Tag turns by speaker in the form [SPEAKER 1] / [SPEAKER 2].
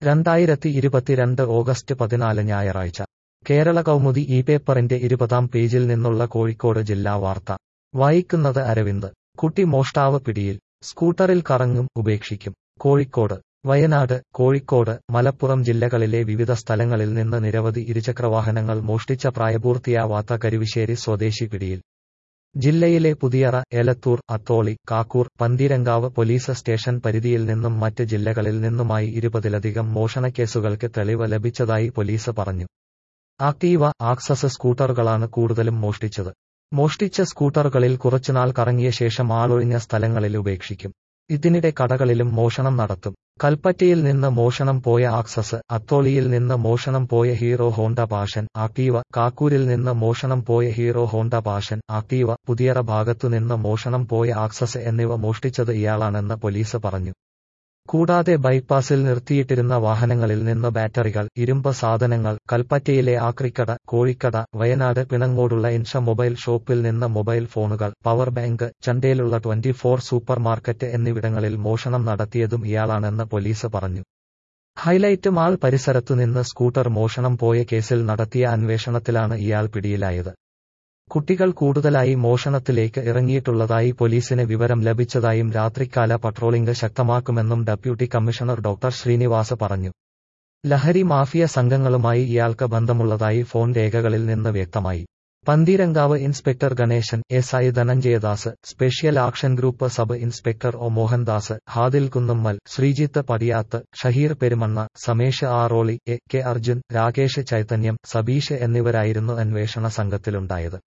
[SPEAKER 1] രണ്ടായിരത്തി ഇരുപത്തിരണ്ട് ഓഗസ്റ്റ് പതിനാല് ഞായറാഴ്ച കേരള കൗമുദി ഈ പേപ്പറിന്റെ ഇരുപതാം പേജിൽ നിന്നുള്ള കോഴിക്കോട് ജില്ലാ വാർത്ത വായിക്കുന്നത് അരവിന്ദ് കുട്ടി മോഷ്ടാവ് പിടിയിൽ സ്കൂട്ടറിൽ കറങ്ങും ഉപേക്ഷിക്കും കോഴിക്കോട് വയനാട് കോഴിക്കോട് മലപ്പുറം ജില്ലകളിലെ വിവിധ സ്ഥലങ്ങളിൽ നിന്ന് നിരവധി ഇരുചക്രവാഹനങ്ങൾ മോഷ്ടിച്ച പ്രായപൂർത്തിയാവാത്ത കരുവിശ്ശേരി സ്വദേശി പിടിയിൽ ജില്ലയിലെ പുതിയറ എലത്തൂർ അത്തോളി കാക്കൂർ പന്തീരങ്കാവ് പോലീസ് സ്റ്റേഷൻ പരിധിയിൽ നിന്നും മറ്റ് ജില്ലകളിൽ നിന്നുമായി ഇരുപതിലധികം മോഷണക്കേസുകൾക്ക് തെളിവ് ലഭിച്ചതായി പോലീസ് പറഞ്ഞു ആക്ടീവ ആക്സസ് സ്കൂട്ടറുകളാണ് കൂടുതലും മോഷ്ടിച്ചത് മോഷ്ടിച്ച സ്കൂട്ടറുകളിൽ കുറച്ചുനാൾ കറങ്ങിയ ശേഷം ആളൊഴിഞ്ഞ സ്ഥലങ്ങളിൽ ഉപേക്ഷിക്കും ഇതിനിടെ കടകളിലും മോഷണം നടത്തും കൽപ്പറ്റയിൽ നിന്ന് മോഷണം പോയ ആക്സസ് അത്തോളിയിൽ നിന്ന് മോഷണം പോയ ഹീറോ ഹോണ്ട പാഷൻ ആക്ടീവ കാക്കൂരിൽ നിന്ന് മോഷണം പോയ Hero Honda Passion Activa Puthiyara ഭാഗത്തുനിന്ന് മോഷണം പോയ ആക്സസ് എന്നിവ മോഷ്ടിച്ചത് ഇയാളാണെന്ന് പോലീസ് പറഞ്ഞു കൂടാതെ ബൈപ്പാസിൽ നിർത്തിയിട്ടിരുന്ന വാഹനങ്ങളിൽ നിന്ന് ബാറ്ററികൾ ഇരുമ്പ് സാധനങ്ങൾ കൽപ്പറ്റയിലെ ആക്രിക്കട കോഴിക്കട വയനാട് പിണങ്ങോടുള്ള ഇൻഷ മൊബൈൽ ഷോപ്പിൽ നിന്ന് മൊബൈൽ ഫോണുകൾ പവർ ബാങ്ക് ചണ്ടയിലുള്ള ട്വന്റി ഫോർ സൂപ്പർ മാർക്കറ്റ് എന്നിവിടങ്ങളിൽ മോഷണം നടത്തിയതും ഇയാളാണെന്ന് പോലീസ് പറഞ്ഞു ഹൈലൈറ്റ് മാൾ പരിസരത്തുനിന്ന് സ്കൂട്ടർ മോഷണം പോയ കേസിൽ നടത്തിയ അന്വേഷണത്തിലാണ് ഇയാൾ പിടിയിലായത് കുട്ടികൾ കൂടുതലായി മോഷണത്തിലേക്ക് ഇറങ്ങിയിട്ടുള്ളതായി പോലീസിന് വിവരം ലഭിച്ചതായും രാത്രികാല പട്രോളിംഗ് ശക്തമാക്കുമെന്നും ഡെപ്യൂട്ടി കമ്മീഷണർ ഡോക്ടർ ശ്രീനിവാസ് പറഞ്ഞു ലഹരി മാഫിയ സംഘങ്ങളുമായി ഇയാൾക്ക് ബന്ധമുള്ളതായി ഫോൺ രേഖകളിൽ നിന്ന് വ്യക്തമായി Pantheerankavu inspector Ganesan S I Dhananjayadas special action group sub inspector O Mohandas Hadil Kunnummal Sreejith Padiyath Shaheer Perumanna Samesh Aroli A K Arjun Rakesh Chaithanyam Sabeesh എന്നിവരായിരുന്നു അന്വേഷണ സംഘത്തിലുണ്ടായത്